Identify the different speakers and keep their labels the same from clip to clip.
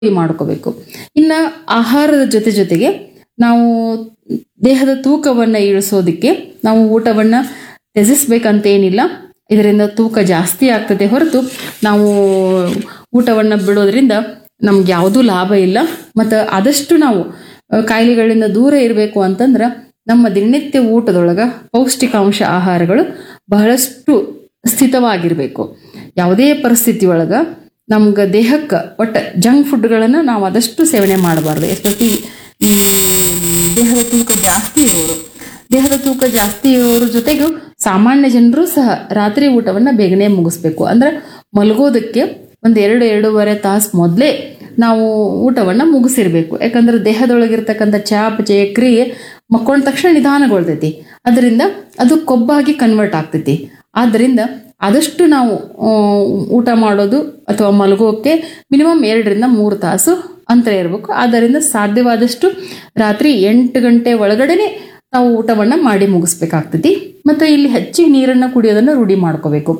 Speaker 1: ಮಾಡ್ಕೋಬೇಕು ಇನ್ನು ಆಹಾರದ ಜೊತೆ ಜೊತೆಗೆ ನಾವು ದೇಹದ ತೂಕವನ್ನು ಇಳಿಸೋದಕ್ಕೆ ನಾವು ಊಟವನ್ನು ತ್ಯಜಿಸ್ಬೇಕಂತ ಏನಿಲ್ಲ ಇದರಿಂದ ತೂಕ ಜಾಸ್ತಿ ಆಗ್ತದೆ ಹೊರತು ನಾವು ಊಟವನ್ನು ಬಿಡೋದ್ರಿಂದ ನಮ್ಗೆ ಯಾವುದೂ ಲಾಭ ಇಲ್ಲ ಮತ್ತು ಆದಷ್ಟು ನಾವು ಆ, ಕಾಯಿಲೆಗಳಿಂದ ದೂರ ಇರಬೇಕು ಅಂತಂದ್ರೆ ನಮ್ಮ ದಿನನಿತ್ಯ ಊಟದೊಳಗೆ ಪೌಷ್ಟಿಕಾಂಶ ಆಹಾರಗಳು ಬಹಳಷ್ಟು ಸ್ಥಿತವಾಗಿರಬೇಕು ಯಾವುದೇ ಪರಿಸ್ಥಿತಿ ಒಳಗೆ ನಮ್ಗೆ ದೇಹಕ್ಕೆ ಒಟ್ಟು ಜಂಕ್ ಫುಡ್ಗಳನ್ನು ನಾವು ಆದಷ್ಟು ಸೇವನೆ ಮಾಡಬಾರ್ದು ಎಷ್ಟೊತ್ತಿ ಈ ದೇಹದ ತೂಕ ಜಾಸ್ತಿ ಇರೋರು ದೇಹದ ತೂಕ ಜಾಸ್ತಿ ಇರೋರ ಜೊತೆಗೂ ಸಾಮಾನ್ಯ ಜನರು ಸಹ ರಾತ್ರಿ ಊಟವನ್ನು ಬೇಗನೆ ಮುಗಿಸ್ಬೇಕು ಅಂದ್ರೆ ಮಲಗೋದಕ್ಕೆ ಒಂದು ಎರಡು ಎರಡೂವರೆ ತಾಸು ಮೊದಲೇ ನಾವು ಊಟವನ್ನು ಮುಗಿಸಿರ್ಬೇಕು ಯಾಕಂದ್ರೆ ದೇಹದೊಳಗಿರ್ತಕ್ಕಂಥ ಚಾಪಚೆ ಕ್ರಿಯೆ ಮಕ್ಕೊಂಡ ತಕ್ಷಣ ನಿಧಾನಗೊಳ್ತೈತಿ ಅದರಿಂದ ಅದು ಕೊಬ್ಬಾಗಿ ಕನ್ವರ್ಟ್ ಆಗ್ತೈತಿ ಆದ್ದರಿಂದ ಆದಷ್ಟು ನಾವು ಆ, ಊಟ ಮಾಡೋದು ಅಥವಾ ಮಲಗೋಕ್ಕೆ ಮಿನಿಮಮ್ ಎರಡರಿಂದ ಮೂರು ತಾಸು ಅಂತರ ಇರಬೇಕು ಆದ್ದರಿಂದ ಸಾಧ್ಯವಾದಷ್ಟು ರಾತ್ರಿ ಎಂಟು ಗಂಟೆ ಒಳಗಡೆನೆ ನಾವು ಊಟವನ್ನು ಮಾಡಿ ಮುಗಿಸ್ಬೇಕಾಗ್ತೈತಿ ಮತ್ತು ಇಲ್ಲಿ ಹೆಚ್ಚಿಗೆ ನೀರನ್ನು ಕುಡಿಯೋದನ್ನು ರೂಢಿ ಮಾಡ್ಕೋಬೇಕು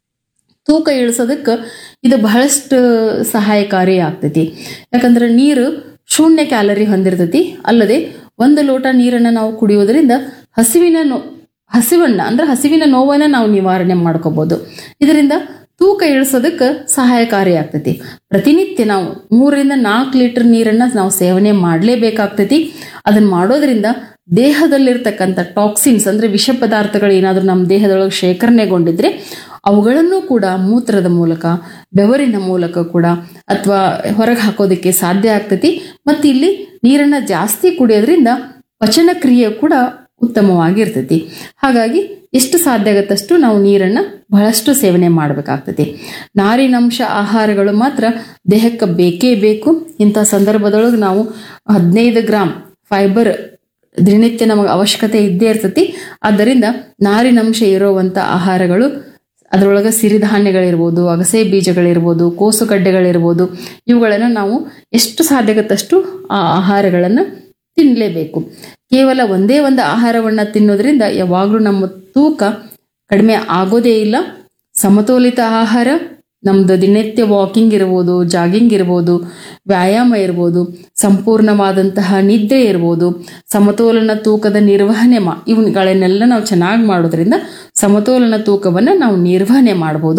Speaker 1: ತೂಕ ಇಳಿಸೋದಕ್ಕೆ ಇದು ಬಹಳಷ್ಟು ಸಹಾಯಕಾರಿ ಆಗ್ತೈತಿ ಯಾಕಂದ್ರೆ ನೀರು ಶೂನ್ಯ ಕ್ಯಾಲರಿ ಹೊಂದಿರ್ತೈತಿ ಅಲ್ಲದೆ ಒಂದು ಲೋಟ ನೀರನ್ನು ನಾವು ಕುಡಿಯೋದ್ರಿಂದ ಹಸಿವಿನ ನೋ ಹಸಿವನ್ನ ಅಂದ್ರೆ ಹಸಿವಿನ ನೋವನ್ನು ನಾವು ನಿವಾರಣೆ ಮಾಡ್ಕೋಬಹುದು ಇದರಿಂದ ತೂಕ ಇಳಿಸೋದಕ್ಕೆ ಸಹಾಯಕಾರಿ ಆಗ್ತೈತಿ ಪ್ರತಿನಿತ್ಯ ನಾವು ಮೂರರಿಂದ ನಾಲ್ಕು ಲೀಟರ್ ನೀರನ್ನ ನಾವು ಸೇವನೆ ಮಾಡಲೇಬೇಕಾಗ್ತೈತಿ ಅದನ್ನ ಮಾಡೋದ್ರಿಂದ ದೇಹದಲ್ಲಿರ್ತಕ್ಕಂಥ ಟಾಕ್ಸಿನ್ಸ್ ಅಂದ್ರೆ ವಿಷ ಪದಾರ್ಥಗಳು ಏನಾದರೂ ನಮ್ಮ ದೇಹದೊಳಗೆ ಶೇಖರಣೆಗೊಂಡಿದ್ರೆ ಅವುಗಳನ್ನು ಕೂಡ ಮೂತ್ರದ ಮೂಲಕ ಬೆವರಿನ ಮೂಲಕ ಕೂಡ ಅಥವಾ ಹೊರಗೆ ಹಾಕೋದಕ್ಕೆ ಸಾಧ್ಯ ಆಗ್ತೈತಿ ಮತ್ತು ಇಲ್ಲಿ ನೀರನ್ನು ಜಾಸ್ತಿ ಕುಡಿಯೋದ್ರಿಂದ ಪಚನ ಕ್ರಿಯೆ ಕೂಡ ಉತ್ತಮವಾಗಿರ್ತೈತಿ ಹಾಗಾಗಿ ಎಷ್ಟು ಸಾಧ್ಯ ಆಗತ್ತಷ್ಟು ನಾವು ನೀರನ್ನು ಬಹಳಷ್ಟು ಸೇವನೆ ಮಾಡಬೇಕಾಗ್ತೈತಿ ನಾರಿನಂಶ ಆಹಾರಗಳು ಮಾತ್ರ ದೇಹಕ್ಕೆ ಬೇಕೇ ಬೇಕು ಇಂಥ ಸಂದರ್ಭದೊಳಗೆ ನಾವು ಹದಿನೈದು ಗ್ರಾಮ್ ಫೈಬರ್ ದಿನನಿತ್ಯ ನಮಗೆ ಅವಶ್ಯಕತೆ ಇದ್ದೇ ಇರ್ತೈತಿ ಆದ್ದರಿಂದ ನಾರಿನಂಶ ಇರುವಂಥ ಆಹಾರಗಳು ಅದರೊಳಗೆ ಸಿರಿಧಾನ್ಯಗಳಿರ್ಬೋದು ಅಗಸೆ ಬೀಜಗಳಿರ್ಬೋದು ಕೋಸುಗಡ್ಡೆಗಳಿರ್ಬೋದು ಇವುಗಳನ್ನು ನಾವು ಎಷ್ಟು ಸಾಧ್ಯಗತ್ತಷ್ಟು ಆ ಆಹಾರಗಳನ್ನು ತಿನ್ನಲೇಬೇಕು ಕೇವಲ ಒಂದೇ ಒಂದು ಆಹಾರವನ್ನು ತಿನ್ನೋದ್ರಿಂದ ಯಾವಾಗಲೂ ನಮ್ಮ ತೂಕ ಕಡಿಮೆ ಆಗೋದೇ ಇಲ್ಲ ಸಮತೋಲಿತ ಆಹಾರ ನಮ್ದು ದಿನನಿತ್ಯ ವಾಕಿಂಗ್ ಇರ್ಬೋದು ಜಾಗಿಂಗ್ ಇರ್ಬೋದು ವ್ಯಾಯಾಮ ಇರ್ಬೋದು ಸಂಪೂರ್ಣವಾದಂತಹ ನಿದ್ದೆ ಇರ್ಬೋದು ಸಮತೋಲನ ತೂಕದ ನಿರ್ವಹಣೆ ಮಾ ಇವುಗಳನ್ನೆಲ್ಲ ನಾವು ಚೆನ್ನಾಗಿ ಮಾಡೋದ್ರಿಂದ ಸಮತೋಲನ ತೂಕವನ್ನು ನಾವು ನಿರ್ವಹಣೆ ಮಾಡ್ಬೋದು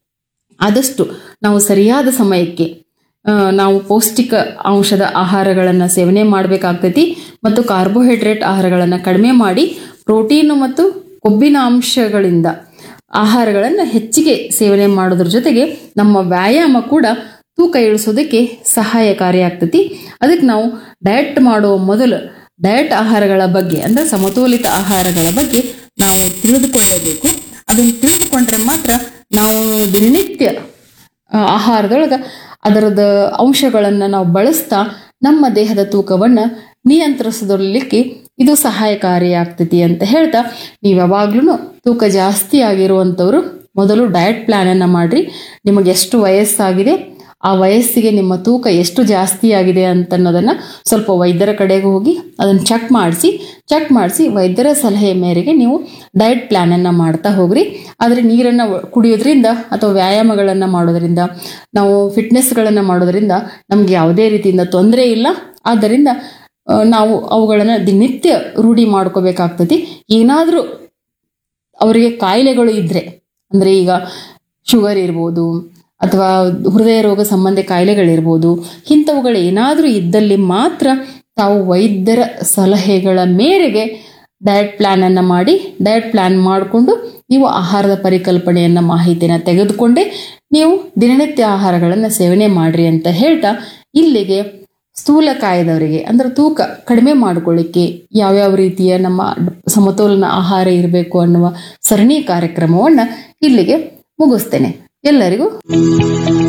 Speaker 1: ಆದಷ್ಟು ನಾವು ಸರಿಯಾದ ಸಮಯಕ್ಕೆ ಆ, ನಾವು ಪೌಷ್ಟಿಕ ಅಂಶದ ಆಹಾರಗಳನ್ನು ಸೇವನೆ ಮಾಡಬೇಕಾಗ್ತೈತಿ ಮತ್ತು ಕಾರ್ಬೋಹೈಡ್ರೇಟ್ ಆಹಾರಗಳನ್ನು ಕಡಿಮೆ ಮಾಡಿ ಪ್ರೋಟೀನು ಮತ್ತು ಕೊಬ್ಬಿನ ಅಂಶಗಳಿಂದ ಆಹಾರಗಳನ್ನು ಹೆಚ್ಚಿಗೆ ಸೇವನೆ ಮಾಡೋದ್ರ ಜೊತೆಗೆ ನಮ್ಮ ವ್ಯಾಯಾಮ ಕೂಡ ತೂಕ ಇಳಿಸೋದಕ್ಕೆ ಸಹಾಯಕಾರಿಯಾಗ್ತೈತಿ ಅದಕ್ಕೆ ನಾವು ಡಯಟ್ ಮಾಡುವ ಮೊದಲು ಡಯಟ್ ಆಹಾರಗಳ ಬಗ್ಗೆ ಅಂದರೆ ಸಮತೋಲಿತ ಆಹಾರಗಳ ಬಗ್ಗೆ ನಾವು ತಿಳಿದುಕೊಳ್ಳಬೇಕು ಅದನ್ನು ತಿಳಿದುಕೊಂಡ್ರೆ ಮಾತ್ರ ನಾವು ದಿನನಿತ್ಯ ಆ, ಆಹಾರದೊಳಗೆ ಅದರದ ಅಂಶಗಳನ್ನು ನಾವು ಬಳಸ್ತಾ ನಮ್ಮ ದೇಹದ ತೂಕವನ್ನು ನಿಯಂತ್ರಿಸಲಿಕ್ಕೆ ಇದು ಸಹಾಯಕಾರಿಯಾಗ್ತೈತಿ ಅಂತ ಹೇಳ್ತಾ ನೀವು ಯಾವಾಗ್ಲೂ ತೂಕ ಜಾಸ್ತಿ ಆಗಿರುವಂಥವ್ರು ಮೊದಲು ಡಯಟ್ ಪ್ಲ್ಯಾನನ್ನು ಮಾಡಿರಿ ನಿಮಗೆ ಎಷ್ಟು ವಯಸ್ಸಾಗಿದೆ ಆ ವಯಸ್ಸಿಗೆ ನಿಮ್ಮ ತೂಕ ಎಷ್ಟು ಜಾಸ್ತಿ ಆಗಿದೆ ಅಂತ ಅನ್ನೋದನ್ನು ಸ್ವಲ್ಪ ವೈದ್ಯರ ಕಡೆಗೆ ಹೋಗಿ ಅದನ್ನು ಚೆಕ್ ಮಾಡಿಸಿ ಚೆಕ್ ಮಾಡಿಸಿ ವೈದ್ಯರ ಸಲಹೆ ಮೇರೆಗೆ ನೀವು ಡಯಟ್ ಪ್ಲ್ಯಾನನ್ನು ಮಾಡ್ತಾ ಹೋಗ್ರಿ ಆದರೆ ನೀರನ್ನು ಕುಡಿಯೋದ್ರಿಂದ ಅಥವಾ ವ್ಯಾಯಾಮಗಳನ್ನು ಮಾಡೋದ್ರಿಂದ ನಾವು ಫಿಟ್ನೆಸ್ಗಳನ್ನು ಮಾಡೋದ್ರಿಂದ ನಮ್ಗೆ ಯಾವುದೇ ರೀತಿಯಿಂದ ತೊಂದರೆ ಇಲ್ಲ ಆದ್ದರಿಂದ ಆ, ನಾವು ಅವುಗಳನ್ನು ದಿನನಿತ್ಯ ರೂಢಿ ಮಾಡ್ಕೋಬೇಕಾಗ್ತತಿ ಏನಾದರೂ ಅವರಿಗೆ ಕಾಯಿಲೆಗಳು ಇದ್ದರೆ ಅಂದರೆ ಈಗ ಶುಗರ್ ಇರ್ಬೋದು ಅಥವಾ ಹೃದಯ ರೋಗ ಸಂಬಂಧಿ ಕಾಯಿಲೆಗಳಿರ್ಬೋದು ಇಂಥವುಗಳು ಏನಾದರೂ ಇದ್ದಲ್ಲಿ ಮಾತ್ರ ತಾವು ವೈದ್ಯರ ಸಲಹೆಗಳ ಮೇರೆಗೆ ಡಯಟ್ ಪ್ಲ್ಯಾನನ್ನು ಮಾಡಿ ಡಯಟ್ ಪ್ಲ್ಯಾನ್ ಮಾಡಿಕೊಂಡು ನೀವು ಆಹಾರದ ಪರಿಕಲ್ಪನೆಯನ್ನು ಮಾಹಿತಿಯನ್ನು ತೆಗೆದುಕೊಂಡೇ ನೀವು ದಿನನಿತ್ಯ ಆಹಾರಗಳನ್ನು ಸೇವನೆ ಮಾಡಿರಿ ಅಂತ ಹೇಳ್ತಾ ಇಲ್ಲಿಗೆ ಸ್ಥೂಲಕಾಯದವರಿಗೆ ಅಂದ್ರೆ ತೂಕ ಕಡಿಮೆ ಮಾಡಿಕೊಳ್ಳಿಕ್ಕೆ ಯಾವ್ಯಾವ ರೀತಿಯ ನಮ್ಮ ಸಮತೋಲನ ಆಹಾರ ಇರಬೇಕು ಅನ್ನುವ ಸರಣಿ ಕಾರ್ಯಕ್ರಮವನ್ನು ಇಲ್ಲಿಗೆ ಮುಗಿಸ್ತೇನೆ ಎಲ್ಲರಿಗೂ